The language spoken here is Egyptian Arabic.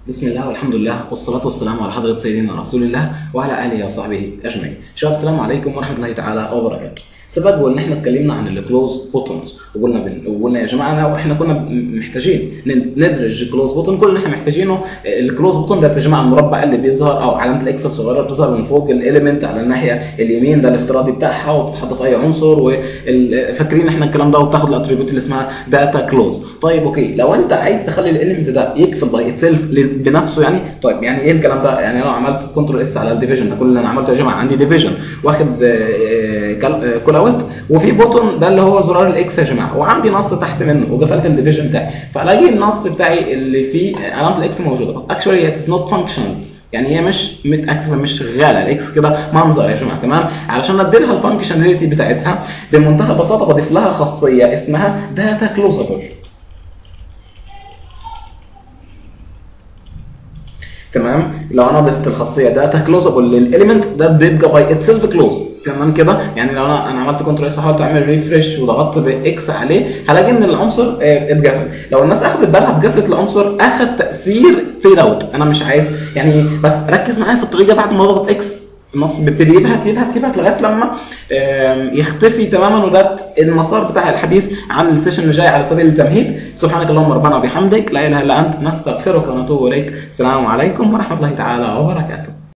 بسم الله والحمد لله والصلاة والسلام على حضرة سيدنا رسول الله وعلى آله وصحبه أجمعين. شباب السلام عليكم ورحمة الله تعالى وبركاته. سبق وان احنا اتكلمنا عن الكلوز بوتونز وقلنا بن... وقلنا يا جماعه انا واحنا كنا محتاجين ندرج كلوز بوتون كل اللي احنا محتاجينه الكلوز بوتون ده يا جماعه المربع اللي بيظهر او علامه الاكس الصغيره بتظهر من فوق الاليمنت على الناحيه اليمين ده الافتراضي بتاعها وبتتحط في اي عنصر وفاكرين احنا الكلام ده وبتاخد الاتريبيوت اللي اسمها داتا كلوز طيب اوكي لو انت عايز تخلي الاليمنت ده يقفل باي اتسيلف بنفسه يعني طيب يعني ايه الكلام ده يعني انا لو عملت كنترول اس على الديفيجن ده كل اللي انا عملته يا جماعه عندي ديفيجن واخد كول اوت وفي بوتون ده اللي هو زرار الاكس يا جماعه وعندي نص تحت منه وقفلت الديفيجن بتاعي فالاقي النص بتاعي اللي فيه علامه الاكس موجوده اكشولي اتس نوت فانكشنال يعني هي مش متاكتفه مش شغاله الاكس كده منظر يا جماعه تمام علشان ادي لها الفانكشناليتي بتاعتها بمنتهى البساطه بضيف لها خاصيه اسمها داتا كلوزابل تمام لو انا ضفت الخاصيه داتا كلوزابل للاليمنت ده بيبقى باي اتسيلف كلوز تمام كده يعني لو انا انا عملت كنترول اس حاولت اعمل ريفرش وضغطت باكس عليه هلاقي ان العنصر اتقفل لو الناس اخذت بالها في قفله العنصر اخذ تاثير فيد اوت انا مش عايز يعني بس ركز معايا في الطريقه بعد ما اضغط اكس النص بيبتدي يبهت يبهت يبهت لغايه لما يختفي تماما وده المسار بتاع الحديث عن السيشن اللي جاي على سبيل التمهيد سبحانك اللهم ربنا وبحمدك لا اله الا انت نستغفرك ونتوب اليك السلام عليكم ورحمه الله تعالى وبركاته